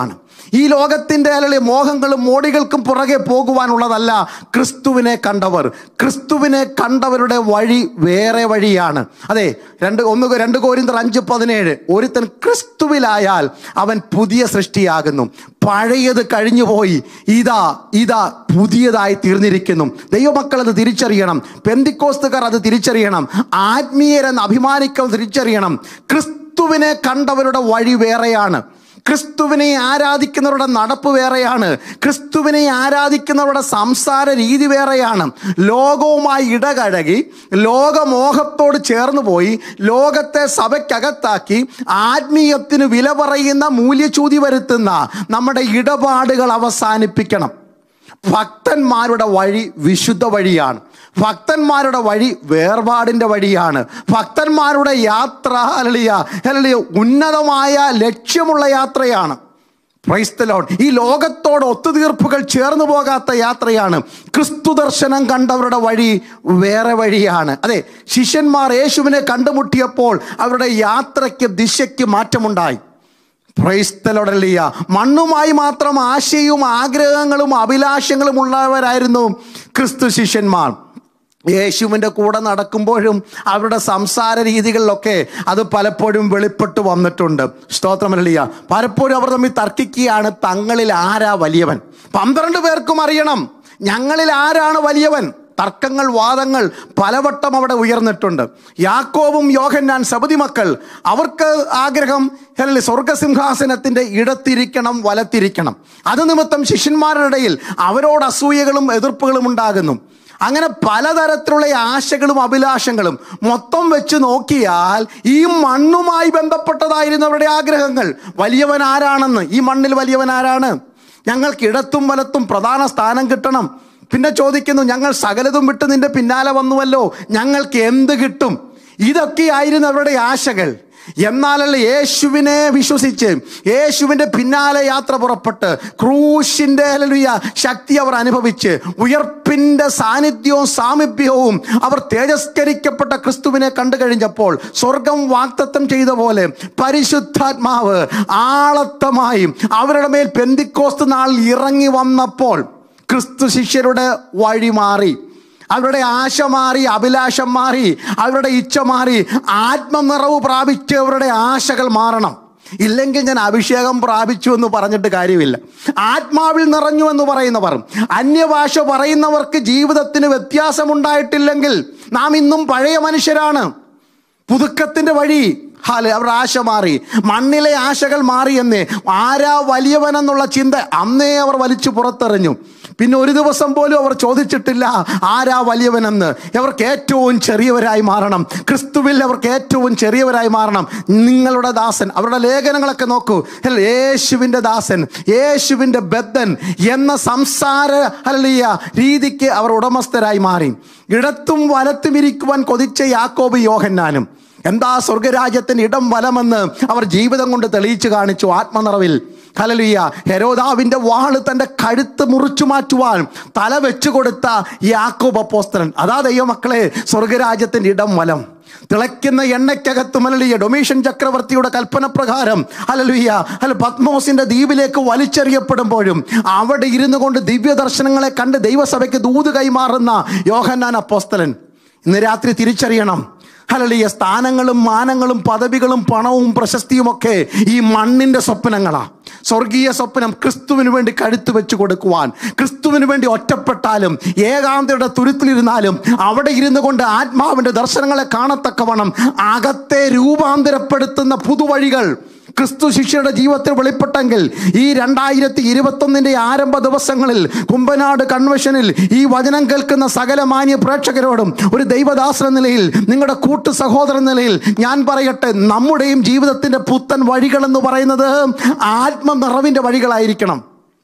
ഈ ലോകത്തിൻ്റെ അല്ലെങ്കിൽ മോഹങ്ങളും മോടികൾക്കും പുറകെ പോകുവാനുള്ളതല്ല ക്രിസ്തുവിനെ കണ്ടവർ ക്രിസ്തുവിനെ കണ്ടവരുടെ വഴി വേറെ വഴിയാണ് അതെ രണ്ട് ഒന്ന് രണ്ട് കോരിന്തർ അഞ്ച് പതിനേഴ് ഒരുത്തൻ ക്രിസ്തുവിലായാൽ അവൻ പുതിയ സൃഷ്ടിയാകുന്നു പഴയത് കഴിഞ്ഞുപോയി ഇതാ ഇതാ പുതിയതായി തീർന്നിരിക്കുന്നു ദൈവമക്കൾ അത് തിരിച്ചറിയണം പെന്തിക്കോസ്തുകാർ അത് തിരിച്ചറിയണം ആത്മീയരെന്ന് അഭിമാനിക്കം തിരിച്ചറിയണം ക്രിസ്തുവിനെ കണ്ടവരുടെ വഴി വേറെയാണ് ക്രിസ്തുവിനെ ആരാധിക്കുന്നവരുടെ നടപ്പ് വേറെയാണ് ക്രിസ്തുവിനെ ആരാധിക്കുന്നവരുടെ സംസാര രീതി വേറെയാണ് ലോകവുമായി ഇടകഴകി ലോകമോഹത്തോട് ചേർന്ന് പോയി ലോകത്തെ സഭയ്ക്കകത്താക്കി ആത്മീയത്തിന് വില പറയുന്ന മൂല്യച്യൂതി വരുത്തുന്ന നമ്മുടെ ഇടപാടുകൾ അവസാനിപ്പിക്കണം ഭക്തന്മാരുടെ വഴി വിശുദ്ധ വഴിയാണ് ഭക്തന്മാരുടെ വഴി വേർപാടിൻ്റെ വഴിയാണ് ഭക്തന്മാരുടെ യാത്ര അലളിയ അലളിയ ഉന്നതമായ ലക്ഷ്യമുള്ള യാത്രയാണ് ക്രൈസ്തലോൺ ഈ ലോകത്തോട് ഒത്തുതീർപ്പുകൾ ചേർന്ന് പോകാത്ത യാത്രയാണ് ക്രിസ്തു ദർശനം കണ്ടവരുടെ വഴി വേറെ വഴിയാണ് അതെ ശിഷ്യന്മാർ യേശുവിനെ കണ്ടുമുട്ടിയപ്പോൾ അവരുടെ യാത്രയ്ക്ക് ദിശയ്ക്ക് മാറ്റമുണ്ടായി പ്രൈസ്തലോടല്ലിയ മണ്ണുമായി മാത്രം ആശയവും ആഗ്രഹങ്ങളും അഭിലാഷങ്ങളും ഉള്ളവരായിരുന്നു ക്രിസ്തു ശിഷ്യന്മാർ യേശുവിൻ്റെ കൂടെ നടക്കുമ്പോഴും അവരുടെ സംസാര രീതികളിലൊക്കെ അത് പലപ്പോഴും വെളിപ്പെട്ട് വന്നിട്ടുണ്ട് സ്തോത്രമല്ലിയ പലപ്പോഴും അവർ തമ്മിൽ തർക്കിക്കുകയാണ് തങ്ങളിൽ ആരാ വലിയവൻ പന്ത്രണ്ട് പേർക്കും അറിയണം ഞങ്ങളിൽ ആരാണ് വലിയവൻ തർക്കങ്ങൾ വാദങ്ങൾ പലവട്ടം അവിടെ ഉയർന്നിട്ടുണ്ട് യാക്കോവും യോഹന്നാൻ സബതി മക്കൾ അവർക്ക് ആഗ്രഹം അല്ലെ സ്വർഗസിംഹാസനത്തിന്റെ ഇടത്തിരിക്കണം വലത്തിരിക്കണം അത് നിമിത്തം ശിഷ്യന്മാരുടെ ഇടയിൽ അവരോട് അസൂയകളും എതിർപ്പുകളും ഉണ്ടാകുന്നു അങ്ങനെ പലതരത്തിലുള്ള ആശകളും അഭിലാഷങ്ങളും മൊത്തം വെച്ച് നോക്കിയാൽ ഈ മണ്ണുമായി ബന്ധപ്പെട്ടതായിരുന്നു അവരുടെ ആഗ്രഹങ്ങൾ വലിയവൻ ആരാണെന്ന് ഈ മണ്ണിൽ വലിയവൻ ആരാണ് ഞങ്ങൾക്ക് ഇടത്തും വലത്തും പ്രധാന സ്ഥാനം കിട്ടണം പിന്നെ ചോദിക്കുന്നു ഞങ്ങൾ സകലതും വിട്ട് നിന്റെ പിന്നാലെ വന്നുവല്ലോ ഞങ്ങൾക്ക് എന്ത് കിട്ടും ഇതൊക്കെയായിരുന്നു അവരുടെ ആശകൾ എന്നാലല്ല യേശുവിനെ വിശ്വസിച്ച് യേശുവിൻ്റെ പിന്നാലെ യാത്ര പുറപ്പെട്ട് ക്രൂശിൻ്റെ ഹല്ലേലൂയ ശക്തി അവർ അനുഭവിച്ച് ഉയർപ്പിൻ്റെ സാന്നിധ്യവും സാമീപ്യവും അവർ തേജസ്കരിക്കപ്പെട്ട ക്രിസ്തുവിനെ കണ്ടു കഴിഞ്ഞപ്പോൾ സ്വർഗം വാക്തത്വം ചെയ്ത പോലെ പരിശുദ്ധാത്മാവ് ആളത്തമായി അവരുടെ മേൽ പെന്തിക്കോസ്ത് നാൾ ഇറങ്ങി വന്നപ്പോൾ ക്രിസ്തു ശിഷ്യരുടെ വഴി മാറി അവരുടെ ആശ മാറി അഭിലാഷം മാറി അവരുടെ ഇച്ഛ മാറി ആത്മനിറവ് പ്രാപിച്ചവരുടെ ആശകൾ മാറണം ഇല്ലെങ്കിൽ ഞാൻ അഭിഷേകം പ്രാപിച്ചു എന്ന് പറഞ്ഞിട്ട് കാര്യമില്ല ആത്മാവിൽ നിറഞ്ഞു എന്ന് പറയുന്നവർ അന്യഭാഷ പറയുന്നവർക്ക് ജീവിതത്തിന് വ്യത്യാസമുണ്ടായിട്ടില്ലെങ്കിൽ നാം ഇന്നും പഴയ മനുഷ്യരാണ് പുതുക്കത്തിന്റെ വഴി ഹാല് അവരുടെ ആശ മാറി മണ്ണിലെ ആശകൾ മാറിയെന്നേ ആരാ വലിയവനെന്നുള്ള ചിന്ത അന്നേ അവർ വലിച്ചു പുറത്തെറിഞ്ഞു പിന്നെ ഒരു ദിവസം പോലും അവർ ചോദിച്ചിട്ടില്ല ആരാ വലിയവനെന്ന് അവർക്ക് ഏറ്റവും ചെറിയവരായി മാറണം ക്രിസ്തുവിൽ അവർക്ക് ഏറ്റവും ചെറിയവരായി മാറണം നിങ്ങളുടെ ദാസൻ അവരുടെ ലേഖനങ്ങളൊക്കെ നോക്കൂ അല്ല യേശുവിൻ്റെ ദാസൻ യേശുവിൻ്റെ ബദ്ധൻ എന്ന സംസാര അല്ലിയ രീതിക്ക് അവർ ഉടമസ്ഥരായി മാറി ഇടത്തും വലത്തും ഇരിക്കുവാൻ കൊതിച്ച യാക്കോബ് യോഹന്നാനും എന്താ സ്വർഗരാജ്യത്തിന് ഇടം വലമെന്ന് അവർ ജീവിതം കൊണ്ട് തെളിയിച്ചു കാണിച്ചു ആത്മനിറവിൽ ഹലലുയ്യ ഹെരോദാവിന്റെ വാള് തന്റെ കഴുത്ത് മുറിച്ചു മാറ്റുവാൻ തല വെച്ചു കൊടുത്ത യാക്കോബ് അപ്പോസ്തലൻ അതാ ദൈവമക്കളെ സ്വർഗരാജ്യത്തിന്റെ ഇടം വലം തിളയ്ക്കുന്ന എണ്ണയ്ക്കകത്ത് മലലിയ ഡൊമീഷൻ ചക്രവർത്തിയുടെ കൽപ്പന പ്രകാരം അലലുയ്യ അല്ല പത്മോസിന്റെ ദ്വീപിലേക്ക് വലിച്ചെറിയപ്പെടുമ്പോഴും അവിടെ ഇരുന്നു കൊണ്ട് ദിവ്യ ദർശനങ്ങളെ കണ്ട് ദൈവസഭയ്ക്ക് ദൂത് കൈമാറുന്ന യോഹന്നാൻ അപ്പോസ്തലൻ ഇന്ന് രാത്രി തിരിച്ചറിയണം ഹലളിയ സ്ഥാനങ്ങളും മാനങ്ങളും പദവികളും പണവും പ്രശസ്തിയും ഒക്കെ ഈ മണ്ണിന്റെ സ്വപ്നങ്ങളാ സ്വർഗീയ സ്വപ്നം ക്രിസ്തുവിന് വേണ്ടി കഴുത്ത് വെച്ച് കൊടുക്കുവാൻ ക്രിസ്തുവിന് വേണ്ടി ഒറ്റപ്പെട്ടാലും ഏകാന്തയുടെ തുരുത്തിലിരുന്നാലും അവിടെ ഇരുന്നു കൊണ്ട് ആത്മാവിന്റെ ദർശനങ്ങളെ കാണത്തക്കവണ്ണം അകത്തെ രൂപാന്തരപ്പെടുത്തുന്ന പുതുവഴികൾ ക്രിസ്തു ശിഷ്യരുടെ ജീവിതത്തിൽ വെളിപ്പെട്ടെങ്കിൽ ഈ രണ്ടായിരത്തി ഇരുപത്തൊന്നിൻ്റെ ആരംഭ ദിവസങ്ങളിൽ കുമ്പനാട് കൺവെൻഷനിൽ ഈ വചനം കേൾക്കുന്ന സകല മാന്യ പ്രേക്ഷകരോടും ഒരു ദൈവദാസ എന്ന നിലയിൽ നിങ്ങളുടെ കൂട്ടു സഹോദരൻ നിലയിൽ ഞാൻ പറയട്ടെ നമ്മുടെയും ജീവിതത്തിൻ്റെ പുത്തൻ വഴികൾ എന്ന് പറയുന്നത് ആത്മനിറവിൻ്റെ വഴികളായിരിക്കണം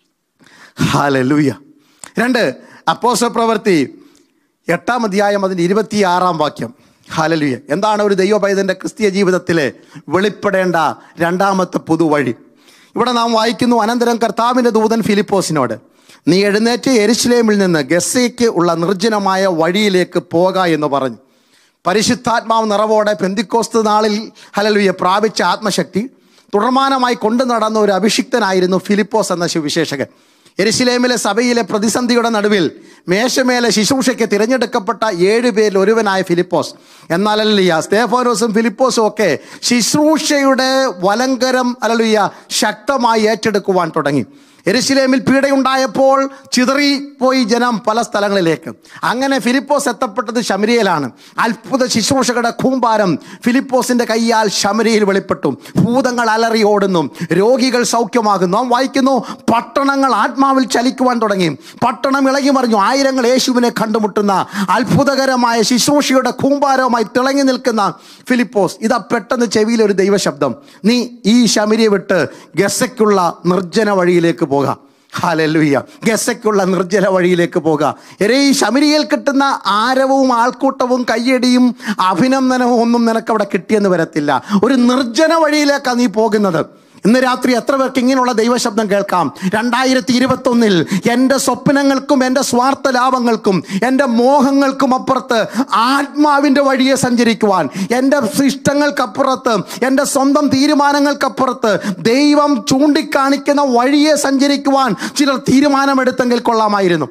ഹാലലൂയ രണ്ട് അപ്പോസ പ്രവൃത്തി എട്ടാം അധ്യായം അതിൻ്റെ ഇരുപത്തിയാറാം വാക്യം ഹാലലുയ എന്താണ് ഒരു ദൈവപൈതൻ്റെ ക്രിസ്തീയ ജീവിതത്തിലെ വെളിപ്പെടേണ്ട രണ്ടാമത്തെ പുതുവഴി ഇവിടെ നാം വായിക്കുന്നു അനന്തരം കർത്താവിൻ്റെ ദൂതൻ ഫിലിപ്പോസിനോട് നീ എഴുന്നേറ്റ് എരിശിലേമിൽ നിന്ന് ഗസയ്ക്ക് ഉള്ള നിർജ്ജനമായ വഴിയിലേക്ക് പോക എന്ന് പറഞ്ഞു പരിശുദ്ധാത്മാവ് നിറവോടെ പെന്തിക്കോസ്ത് നാളിൽ ഹലലുയെ പ്രാപിച്ച ആത്മശക്തി തുടർമാനമായി കൊണ്ടു നടന്ന ഒരു അഭിഷിക്തനായിരുന്നു ഫിലിപ്പോസ് എന്ന സുവിശേഷകൻ എരുശിലേമിലെ സഭയിലെ പ്രതിസന്ധിയുടെ നടുവിൽ മേശമേലെ ശുശ്രൂഷയ്ക്ക് തിരഞ്ഞെടുക്കപ്പെട്ട ഏഴ് പേരിൽ ഒരുവനായ ഫിലിപ്പോസ് എന്നാലല്ല സ്തേഫോനോസും ഫിലിപ്പോസും ഒക്കെ ശുശ്രൂഷയുടെ വലങ്കരം അല്ലല്ലിയ ശക്തമായി ഏറ്റെടുക്കുവാൻ തുടങ്ങി എരുശിലേമിൽ പീഡയുണ്ടായപ്പോൾ ചിതറിപ്പോയി ജനം പല സ്ഥലങ്ങളിലേക്ക് അങ്ങനെ ഫിലിപ്പോസ് എത്തപ്പെട്ടത് ശമരിയയിലാണ് അത്ഭുത ശുശ്രൂഷകളുടെ കൂമ്പാരം ഫിലിപ്പോസിന്റെ കയ്യാൽ ശമരിയിൽ വെളിപ്പെട്ടു ഭൂതങ്ങൾ അലറി ഓടുന്നു രോഗികൾ സൗഖ്യമാകുന്നു നാം വായിക്കുന്നു പട്ടണങ്ങൾ ആത്മാവിൽ ചലിക്കുവാൻ തുടങ്ങി പട്ടണം ഇളകി മറിഞ്ഞു ആയിരങ്ങൾ യേശുവിനെ കണ്ടുമുട്ടുന്ന അത്ഭുതകരമായ ശുശ്രൂഷയുടെ കൂമ്പാരവുമായി തിളങ്ങി നിൽക്കുന്ന ഫിലിപ്പോസ് ഇതാ പെട്ടെന്ന് ചെവിയിൽ ഒരു ദൈവശബ്ദം നീ ഈ ശമരിയെ വിട്ട് ഗസയ്ക്കുള്ള നിർജ്ജന വഴിയിലേക്ക് പോകാം ഹാലലുയ്യ ഗസയ്ക്കുള്ള നിർജ്ജല വഴിയിലേക്ക് പോകുക എരേ ഈ ശമരിയിൽ കിട്ടുന്ന ആരവവും ആൾക്കൂട്ടവും കയ്യടിയും അഭിനന്ദനവും ഒന്നും നിനക്ക് അവിടെ കിട്ടിയെന്ന് വരത്തില്ല ഒരു നിർജ്ജന വഴിയിലേക്കാണ് നീ പോകുന്നത് ഇന്ന് രാത്രി എത്ര പേർക്ക് ഇങ്ങനെയുള്ള ദൈവശബ്ദം കേൾക്കാം രണ്ടായിരത്തി ഇരുപത്തൊന്നിൽ എൻ്റെ സ്വപ്നങ്ങൾക്കും എൻ്റെ സ്വാർത്ഥ ലാഭങ്ങൾക്കും എൻ്റെ മോഹങ്ങൾക്കും അപ്പുറത്ത് ആത്മാവിൻ്റെ വഴിയെ സഞ്ചരിക്കുവാൻ എൻ്റെ ഇഷ്ടങ്ങൾക്കപ്പുറത്ത് എൻ്റെ സ്വന്തം തീരുമാനങ്ങൾക്കപ്പുറത്ത് ദൈവം ചൂണ്ടിക്കാണിക്കുന്ന വഴിയെ സഞ്ചരിക്കുവാൻ ചിലർ തീരുമാനമെടുത്തെങ്കിൽ കൊള്ളാമായിരുന്നു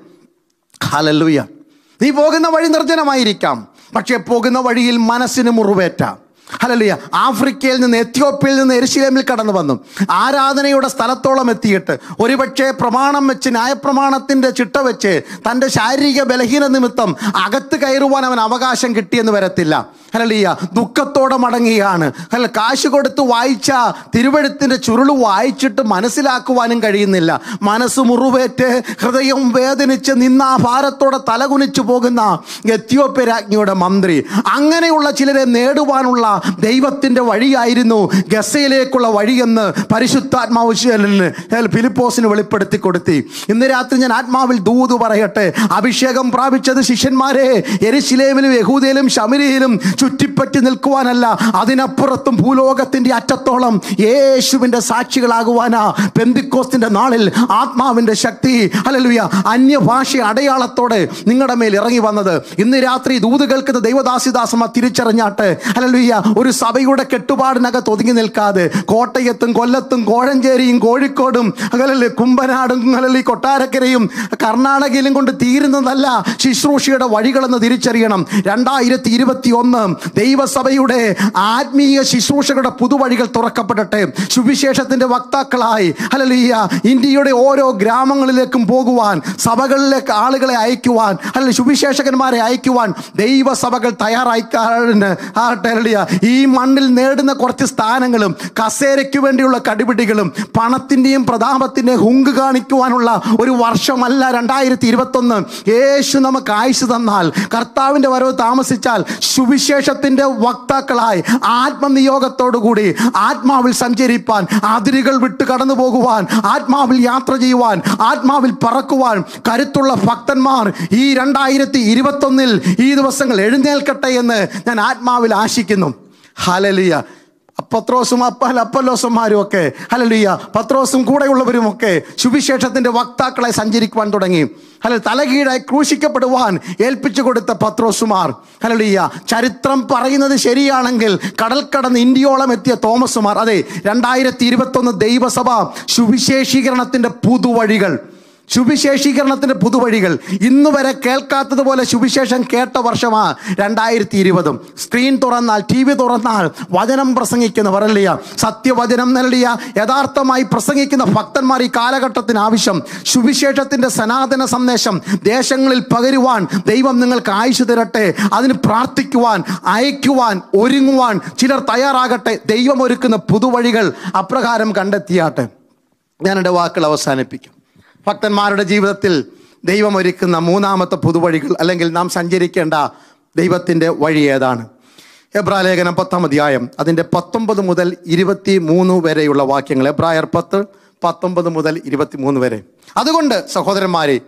ഹലല്ലുയ നീ പോകുന്ന വഴി നിർജ്ജനമായിരിക്കാം പക്ഷേ പോകുന്ന വഴിയിൽ മനസ്സിന് മുറിവേറ്റാം ഹലലിയ ആഫ്രിക്കയിൽ നിന്ന് എത്യോപ്യയിൽ നിന്ന് എരിശിലേമിൽ കടന്നു വന്നു ആരാധനയുടെ സ്ഥലത്തോളം എത്തിയിട്ട് ഒരുപക്ഷെ പ്രമാണം വെച്ച് ന്യായപ്രമാണത്തിന്റെ ചിട്ട വെച്ച് തൻ്റെ ശാരീരിക ബലഹീന നിമിത്തം അകത്ത് കയറുവാൻ അവൻ അവകാശം കിട്ടിയെന്ന് വരത്തില്ല ഹലലിയ ദുഃഖത്തോടെ മടങ്ങിയാണ് അല്ല കാശ് കൊടുത്ത് വായിച്ച തിരുവഴുത്തിന്റെ ചുരുള് വായിച്ചിട്ട് മനസ്സിലാക്കുവാനും കഴിയുന്നില്ല മനസ്സ് മുറിവേറ്റ് ഹൃദയം വേദനിച്ച് നിന്ന ഭാരത്തോടെ തലകുനിച്ചു പോകുന്ന എത്യോപ്യ രാജ്ഞിയുടെ മന്ത്രി അങ്ങനെയുള്ള ചിലരെ നേടുവാനുള്ള ദൈവത്തിന്റെ വഴിയായിരുന്നു ഗസയിലേക്കുള്ള വഴിയെന്ന് പരിശുദ്ധാത്മാവ് ശേലന് ഫിലിപ്പോസിന് വെളിപ്പെടുത്തി കൊടുത്തി ഇന്ന് രാത്രി ഞാൻ ആത്മാവിൽ ദൂത് പറയട്ടെ അഭിഷേകം പ്രാപിച്ചത് ശിഷ്യന്മാരെ എരിശിലേമിലും യഹൂദയിലും ശമരിയിലും ചുറ്റിപ്പറ്റി നിൽക്കുവാനല്ല അതിനപ്പുറത്തും ഭൂലോകത്തിന്റെ അറ്റത്തോളം യേശുവിന്റെ സാക്ഷികളാകുവാനാ പെന്തിക്കോസ്തിന്റെ നാളിൽ ആത്മാവിന്റെ ശക്തി അല്ലലുയ അന്യഭാഷ അടയാളത്തോടെ നിങ്ങളുടെ മേൽ ഇറങ്ങി വന്നത് ഇന്ന് രാത്രി ദൂത് കേൾക്കുന്ന ദൈവദാസിദാസമ തിരിച്ചറിഞ്ഞാട്ട് അല്ലലുയ്യ ഒരു സഭയുടെ കെട്ടുപാടിനകത്ത് ഒതുങ്ങി നിൽക്കാതെ കോട്ടയത്തും കൊല്ലത്തും കോഴഞ്ചേരിയും കോഴിക്കോടും അകലല്ലേ കുമ്പനാടും അകലല്ലേ കൊട്ടാരക്കരയും കർണാടകയിലും കൊണ്ട് തീരുന്നതല്ല ശുശ്രൂഷയുടെ വഴികളെന്ന് തിരിച്ചറിയണം രണ്ടായിരത്തി ഇരുപത്തി ഒന്ന് ദൈവസഭയുടെ ആത്മീയ ശുശ്രൂഷകളുടെ പുതുവഴികൾ തുറക്കപ്പെടട്ടെ സുവിശേഷത്തിന്റെ വക്താക്കളായി അല്ലല്ലീയ ഇന്ത്യയുടെ ഓരോ ഗ്രാമങ്ങളിലേക്കും പോകുവാൻ സഭകളിലേക്ക് ആളുകളെ അയക്കുവാൻ അല്ല സുവിശേഷകന്മാരെ അയക്കുവാൻ ദൈവസഭകൾ തയ്യാറായിക്കാറുണ്ട് ആകട്ടെ ഹല്ലേലൂയ. ഈ മണ്ണിൽ നേടുന്ന കുറച്ച് സ്ഥാനങ്ങളും കസേരയ്ക്ക് വേണ്ടിയുള്ള കടിപിടികളും പണത്തിന്റെയും പ്രതാപത്തിന്റെയും ഹുങ്ക് കാണിക്കുവാനുള്ള ഒരു വർഷമല്ല രണ്ടായിരത്തി ഇരുപത്തൊന്ന് യേശു നമുക്ക് ആയുസ് തന്നാൽ കർത്താവിന്റെ വരവ് താമസിച്ചാൽ സുവിശേഷത്തിന്റെ വക്താക്കളായി ആത്മനിയോഗത്തോടുകൂടി ആത്മാവിൽ സഞ്ചരിപ്പാൻ അതിരുകൾ വിട്ട് കടന്നു പോകുവാൻ ആത്മാവിൽ യാത്ര ചെയ്യുവാൻ ആത്മാവിൽ പറക്കുവാൻ കരുത്തുള്ള ഭക്തന്മാർ ഈ രണ്ടായിരത്തി ഇരുപത്തൊന്നിൽ ഈ ദിവസങ്ങൾ എഴുന്നേൽക്കട്ടെ എന്ന് ഞാൻ ആത്മാവിൽ ആശിക്കുന്നു ഹലലിയ പത്രോസും അപ്പൽ അപ്പല്ലോസന്മാരും ഒക്കെ ഹലലിയ പത്രോസും കൂടെയുള്ളവരും ഒക്കെ സുവിശേഷത്തിന്റെ വക്താക്കളെ സഞ്ചരിക്കുവാൻ തുടങ്ങി ഹല തലകീഴായി ക്രൂശിക്കപ്പെടുവാൻ ഏൽപ്പിച്ചു കൊടുത്ത പത്രോസുമാർ ഹലലിയ ചരിത്രം പറയുന്നത് ശരിയാണെങ്കിൽ കടൽ കടന്ന് ഇന്ത്യയോളം എത്തിയ തോമസുമാർ അതെ രണ്ടായിരത്തി ഇരുപത്തൊന്ന് ദൈവസഭ സുവിശേഷീകരണത്തിന്റെ പുതുവഴികൾ സുവിശേഷീകരണത്തിന്റെ പുതുവഴികൾ ഇന്ന് വരെ കേൾക്കാത്തതുപോലെ സുവിശേഷം കേട്ട വർഷമാ രണ്ടായിരത്തി ഇരുപതും സ്ക്രീൻ തുറന്നാൽ ടി വി തുറന്നാൽ വചനം പ്രസംഗിക്കുന്നവർ അല്ലയ സത്യവചനം നൽകിയ യഥാർത്ഥമായി പ്രസംഗിക്കുന്ന ഭക്തന്മാർ ഈ കാലഘട്ടത്തിന് ആവശ്യം സുവിശേഷത്തിന്റെ സനാതന സന്ദേശം ദേശങ്ങളിൽ പകരുവാൻ ദൈവം നിങ്ങൾക്ക് ആയുഷ് തരട്ടെ അതിന് പ്രാർത്ഥിക്കുവാൻ അയക്കുവാൻ ഒരുങ്ങുവാൻ ചിലർ തയ്യാറാകട്ടെ ദൈവം ഒരുക്കുന്ന പുതുവഴികൾ അപ്രകാരം കണ്ടെത്തിയാട്ടെ ഞാൻ എൻ്റെ വാക്കുകൾ അവസാനിപ്പിക്കും ഭക്തന്മാരുടെ ജീവിതത്തിൽ ദൈവം ഒരുക്കുന്ന മൂന്നാമത്തെ പുതുവഴികൾ അല്ലെങ്കിൽ നാം സഞ്ചരിക്കേണ്ട ദൈവത്തിൻ്റെ വഴി ഏതാണ് എബ്രാലേഖനം പത്താം അധ്യായം അതിൻ്റെ പത്തൊമ്പത് മുതൽ ഇരുപത്തി മൂന്ന് വരെയുള്ള വാക്യങ്ങൾ എബ്രായർ പത്ത് പത്തൊമ്പത് മുതൽ ഇരുപത്തി മൂന്ന് വരെ അതുകൊണ്ട് സഹോദരന്മാരെ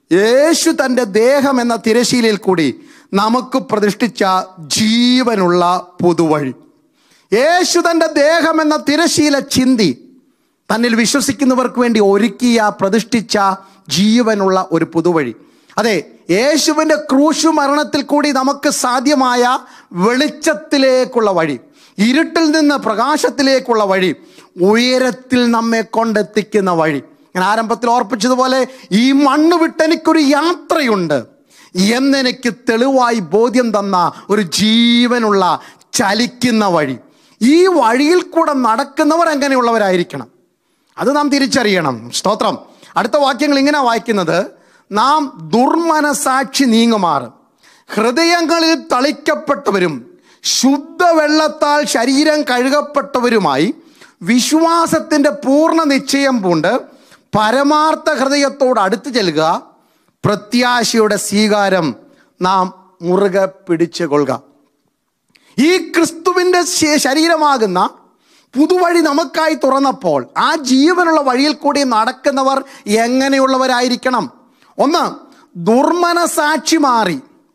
യേശു തൻ്റെ ദേഹം എന്ന തിരശീലയിൽ കൂടി നമുക്ക് പ്രതിഷ്ഠിച്ച ജീവനുള്ള പുതുവഴി യേശു തൻ്റെ ദേഹം എന്ന തിരശീല ചിന്തി തന്നിൽ വിശ്വസിക്കുന്നവർക്ക് വേണ്ടി ഒരുക്കിയ പ്രതിഷ്ഠിച്ച ജീവനുള്ള ഒരു പുതുവഴി അതെ യേശുവിൻ്റെ ക്രൂശു മരണത്തിൽ കൂടി നമുക്ക് സാധ്യമായ വെളിച്ചത്തിലേക്കുള്ള വഴി ഇരുട്ടിൽ നിന്ന് പ്രകാശത്തിലേക്കുള്ള വഴി ഉയരത്തിൽ നമ്മെ കൊണ്ടെത്തിക്കുന്ന വഴി ഞാൻ ആരംഭത്തിൽ ഓർപ്പിച്ചതുപോലെ ഈ മണ്ണ് വിട്ടെനിക്കൊരു യാത്രയുണ്ട് എന്നെനിക്ക് തെളിവായി ബോധ്യം തന്ന ഒരു ജീവനുള്ള ചലിക്കുന്ന വഴി ഈ വഴിയിൽ കൂടെ നടക്കുന്നവർ എങ്ങനെയുള്ളവരായിരിക്കണം അത് നാം തിരിച്ചറിയണം സ്തോത്രം അടുത്ത വാക്യങ്ങൾ ഇങ്ങനെ വായിക്കുന്നത് നാം ദുർമനസാക്ഷി നീങ്ങുമാറ് ഹൃദയങ്ങളിൽ തളിക്കപ്പെട്ടവരും ശുദ്ധവെള്ളത്താൽ ശരീരം കഴുകപ്പെട്ടവരുമായി വിശ്വാസത്തിൻ്റെ പൂർണ്ണ നിശ്ചയം പൂണ്ട് പരമാർത്ഥ ഹൃദയത്തോട് അടുത്ത് ചെല്ലുക പ്രത്യാശയുടെ സ്വീകാരം നാം മുറുകെ പിടിച്ചു കൊള്ളുക ഈ ക്രിസ്തുവിൻ്റെ ശ- ശരീരമാകുന്ന പുതുവഴി നമുക്കായി തുറന്നപ്പോൾ ആ ജീവനുള്ള വഴിയിൽ കൂടി നടക്കുന്നവർ എങ്ങനെയുള്ളവരായിരിക്കണം ഒന്ന് ദുർമനസാക്ഷി മാറി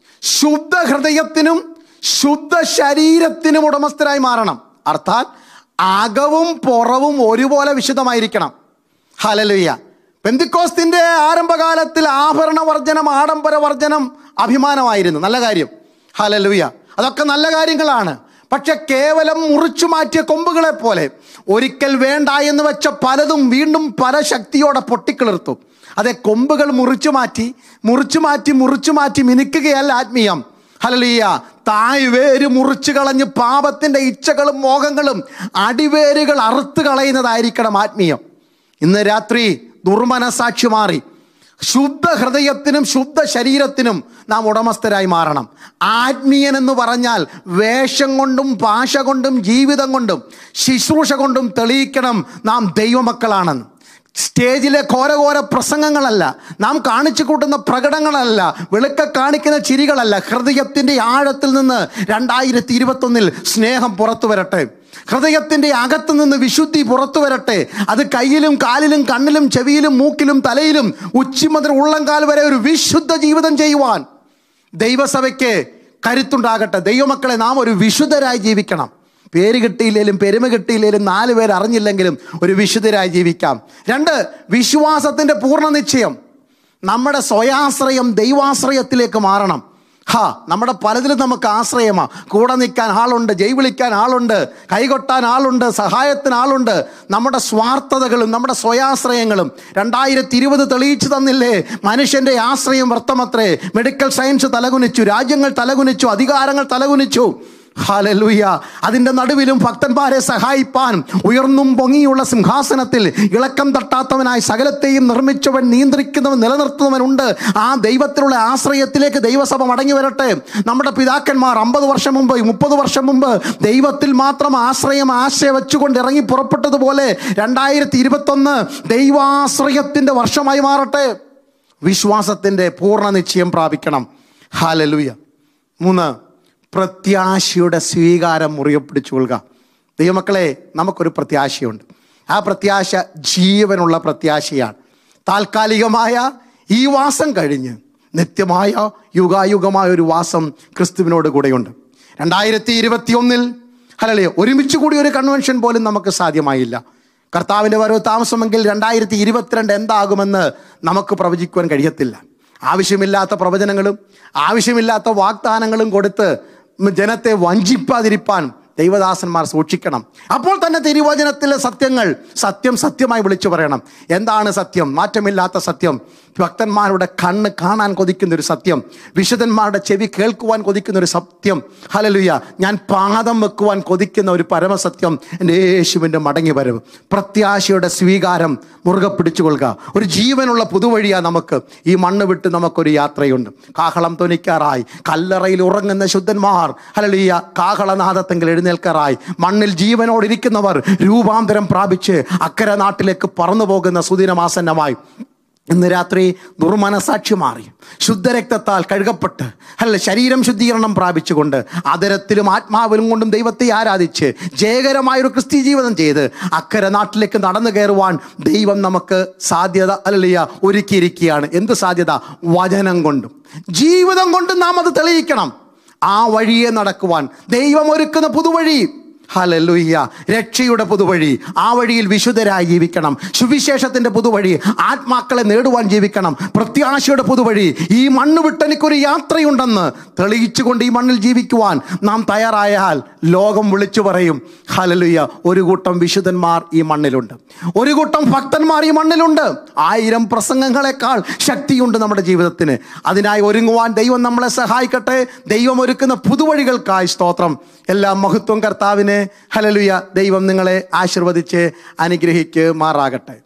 ശുദ്ധ ഹൃദയത്തിനും ശുദ്ധ ശരീരത്തിനും ഉടമസ്ഥരായി മാറണം അർത്ഥാൽ അകവും പുറവും ഒരുപോലെ വിശുദ്ധമായിരിക്കണം ഹലലുയ്യ പെന്തിക്കോസ്തിന്റെ ആരംഭകാലത്തിൽ ആഭരണ വർജനം ആഡംബര വർജനം അഭിമാനമായിരുന്നു നല്ല കാര്യം ഹലലുയ്യ അതൊക്കെ നല്ല കാര്യങ്ങളാണ് പക്ഷെ കേവലം മുറിച്ചു മാറ്റിയ കൊമ്പുകളെ പോലെ ഒരിക്കൽ വേണ്ട എന്ന് വെച്ച പലതും വീണ്ടും പല ശക്തിയോടെ പൊട്ടിക്കിളിർത്തു അതെ കൊമ്പുകൾ മുറിച്ചു മാറ്റി മുറിച്ചു മാറ്റി മുറിച്ചു മാറ്റി മിനുക്കുകയല്ല ആത്മീയം ഹലലിയ തായ് വേര് മുറിച്ചു കളഞ്ഞ് പാപത്തിന്റെ ഇച്ഛകളും മോഹങ്ങളും അടിവേരുകൾ അറുത്ത് കളയുന്നതായിരിക്കണം ആത്മീയം ഇന്ന് രാത്രി ദുർമനസാക്ഷി മാറി ശുദ്ധ ഹൃദയത്തിനും ശുദ്ധ ശരീരത്തിനും നാം ഉടമസ്ഥരായി മാറണം ആത്മീയൻ എന്ന് പറഞ്ഞാൽ വേഷം കൊണ്ടും ഭാഷ കൊണ്ടും ജീവിതം കൊണ്ടും ശുശ്രൂഷ കൊണ്ടും തെളിയിക്കണം നാം ദൈവമക്കളാണെന്ന് സ്റ്റേജിലെ ഘോരഘോര പ്രസംഗങ്ങളല്ല നാം കാണിച്ചു കൂട്ടുന്ന പ്രകടനങ്ങളല്ല വെളുക്ക കാണിക്കുന്ന ചിരികളല്ല ഹൃദയത്തിൻ്റെ ആഴത്തിൽ നിന്ന് രണ്ടായിരത്തി ഇരുപത്തൊന്നിൽ സ്നേഹം പുറത്തു വരട്ടെ ഹൃദയത്തിൻ്റെ അകത്തു നിന്ന് വിശുദ്ധി പുറത്തു വരട്ടെ അത് കയ്യിലും കാലിലും കണ്ണിലും ചെവിയിലും മൂക്കിലും തലയിലും ഉച്ചി മുതൽ ഉള്ളംകാൽ വരെ ഒരു വിശുദ്ധ ജീവിതം ചെയ്യുവാൻ ദൈവസഭയ്ക്ക് കരുത്തുണ്ടാകട്ടെ ദൈവമക്കളെ നാം ഒരു വിശുദ്ധരായി ജീവിക്കണം പേര് കിട്ടിയില്ലെങ്കിലും പെരുമ കിട്ടിയില്ലെങ്കിലും നാല് പേര് അറിഞ്ഞില്ലെങ്കിലും ഒരു വിശുദ്ധരായി ജീവിക്കാം രണ്ട് വിശ്വാസത്തിൻ്റെ പൂർണ്ണ നിശ്ചയം നമ്മുടെ സ്വയാശ്രയം ദൈവാശ്രയത്തിലേക്ക് മാറണം ഹാ നമ്മുടെ പലതിലും നമുക്ക് ആശ്രയമാ കൂടെ നിൽക്കാൻ ആളുണ്ട് ജയ് വിളിക്കാൻ ആളുണ്ട് കൈകൊട്ടാൻ ആളുണ്ട് സഹായത്തിന് ആളുണ്ട് നമ്മുടെ സ്വാർത്ഥതകളും നമ്മുടെ സ്വയാശ്രയങ്ങളും രണ്ടായിരത്തി ഇരുപത് തെളിയിച്ചു തന്നില്ലേ മനുഷ്യന്റെ ആശ്രയം വ്യർത്ഥമത്രേ മെഡിക്കൽ സയൻസ് തലകുനിച്ചു രാജ്യങ്ങൾ തലകുനിച്ചു അധികാരങ്ങൾ തലകുനിച്ചു ഹാലലൂയ അതിൻ്റെ നടുവിലും ഭക്തന്മാരെ സഹായിപ്പാൻ ഉയർന്നും പൊങ്ങിയുള്ള സിംഹാസനത്തിൽ ഇളക്കം തട്ടാത്തവനായി സകലത്തെയും നിർമ്മിച്ചവൻ നിയന്ത്രിക്കുന്നവൻ നിലനിർത്തുന്നവനുണ്ട് ആ ദൈവത്തിലുള്ള ആശ്രയത്തിലേക്ക് ദൈവസഭ മടങ്ങി വരട്ടെ നമ്മുടെ പിതാക്കന്മാർ അമ്പത് വർഷം മുമ്പ് മുപ്പത് വർഷം മുമ്പ് ദൈവത്തിൽ മാത്രം ആശ്രയം ആശയ വെച്ചുകൊണ്ട് ഇറങ്ങി പുറപ്പെട്ടതുപോലെ രണ്ടായിരത്തി ഇരുപത്തൊന്ന് ദൈവാശ്രയത്തിൻ്റെ വർഷമായി മാറട്ടെ വിശ്വാസത്തിൻ്റെ പൂർണ്ണ നിശ്ചയം പ്രാപിക്കണം ഹാലലൂയ മൂന്ന് പ്രത്യാശയുടെ സ്വീകാരം മുറിയെ പിടിച്ചുകൊള്ളുക ദൈവമക്കളെ നമുക്കൊരു പ്രത്യാശയുണ്ട് ആ പ്രത്യാശ ജീവനുള്ള പ്രത്യാശയാണ് താൽക്കാലികമായ ഈ വാസം കഴിഞ്ഞ് നിത്യമായ യുഗായുഗമായ ഒരു വാസം ക്രിസ്തുവിനോട് കൂടെയുണ്ട് രണ്ടായിരത്തി ഇരുപത്തി ഒന്നിൽ അല്ലല്ലേ ഒരുമിച്ച് കൂടി ഒരു കൺവെൻഷൻ പോലും നമുക്ക് സാധ്യമായില്ല കർത്താവിൻ്റെ വരവ് താമസമെങ്കിൽ രണ്ടായിരത്തി ഇരുപത്തിരണ്ട് എന്താകുമെന്ന് നമുക്ക് പ്രവചിക്കുവാൻ കഴിയത്തില്ല ആവശ്യമില്ലാത്ത പ്രവചനങ്ങളും ആവശ്യമില്ലാത്ത വാഗ്ദാനങ്ങളും കൊടുത്ത് ജനത്തെ വഞ്ചിപ്പാതിരിപ്പാൻ ദൈവദാസന്മാർ സൂക്ഷിക്കണം അപ്പോൾ തന്നെ തിരുവചനത്തിലെ സത്യങ്ങൾ സത്യം സത്യമായി വിളിച്ചു പറയണം എന്താണ് സത്യം മാറ്റമില്ലാത്ത സത്യം ഭക്തന്മാരുടെ കണ്ണ് കാണാൻ കൊതിക്കുന്ന ഒരു സത്യം വിശുദ്ധന്മാരുടെ ചെവി കേൾക്കുവാൻ കൊതിക്കുന്ന ഒരു സത്യം ഹലലുയ ഞാൻ പാദം വെക്കുവാൻ കൊതിക്കുന്ന ഒരു പരമസത്യം എൻ്റെ യേശുവിൻ്റെ മടങ്ങി വരവ് പ്രത്യാശയുടെ സ്വീകാരം മുറുകെ പിടിച്ചുകൊള്ളുക ഒരു ജീവനുള്ള പുതുവഴിയാ നമുക്ക് ഈ മണ്ണ് വിട്ട് നമുക്കൊരു യാത്രയുണ്ട് കാഹളം തൊനിക്കാറായി കല്ലറയിൽ ഉറങ്ങുന്ന ശുദ്ധന്മാർ ഹലലിയ കാഹളനാദത്തെങ്കിൽ എഴുന്നേൽക്കാറായി മണ്ണിൽ ജീവനോടിരിക്കുന്നവർ രൂപാന്തരം പ്രാപിച്ച് അക്കര നാട്ടിലേക്ക് പറന്നു പോകുന്ന സുദിനമാസന്നമായി ഇന്ന് രാത്രി ദുർമനസാക്ഷി മാറി ശുദ്ധരക്തത്താൽ കഴുകപ്പെട്ട് അല്ല ശരീരം ശുദ്ധീകരണം പ്രാപിച്ചുകൊണ്ട് അതരത്തിലും ആത്മാവിലും കൊണ്ടും ദൈവത്തെ ആരാധിച്ച് ജയകരമായൊരു ക്രിസ്ത്യ ജീവിതം ചെയ്ത് അക്കരെ നാട്ടിലേക്ക് നടന്നു കയറുവാൻ ദൈവം നമുക്ക് സാധ്യത അല്ലല്ല ഒരുക്കിയിരിക്കുകയാണ് എന്ത് സാധ്യത വചനം കൊണ്ടും ജീവിതം കൊണ്ടും നാം അത് തെളിയിക്കണം ആ വഴിയെ നടക്കുവാൻ ദൈവം ഒരുക്കുന്ന പുതുവഴി ഹലലുയ്യ രക്ഷയുടെ പുതുവഴി ആ വഴിയിൽ വിശുദ്ധരായി ജീവിക്കണം സുവിശേഷത്തിന്റെ പുതുവഴി ആത്മാക്കളെ നേടുവാൻ ജീവിക്കണം പ്രത്യാശയുടെ പുതുവഴി ഈ മണ്ണ് വിട്ടെനിക്കൊരു യാത്രയുണ്ടെന്ന് തെളിയിച്ചുകൊണ്ട് ഈ മണ്ണിൽ ജീവിക്കുവാൻ നാം തയ്യാറായാൽ ലോകം വിളിച്ചു പറയും ഹലലുയ്യ ഒരു കൂട്ടം വിശുദ്ധന്മാർ ഈ മണ്ണിലുണ്ട് ഒരു കൂട്ടം ഭക്തന്മാർ ഈ മണ്ണിലുണ്ട് ആയിരം പ്രസംഗങ്ങളെക്കാൾ ശക്തിയുണ്ട് നമ്മുടെ ജീവിതത്തിന് അതിനായി ഒരുങ്ങുവാൻ ദൈവം നമ്മളെ സഹായിക്കട്ടെ ദൈവം ഒരുക്കുന്ന പുതുവഴികൾക്കായി സ്തോത്രം എല്ലാ മഹത്വം കർത്താവിന് ഹലലുയ ദൈവം നിങ്ങളെ ആശീർവദിച്ച് അനുഗ്രഹിക്കുമാറാകട്ടെ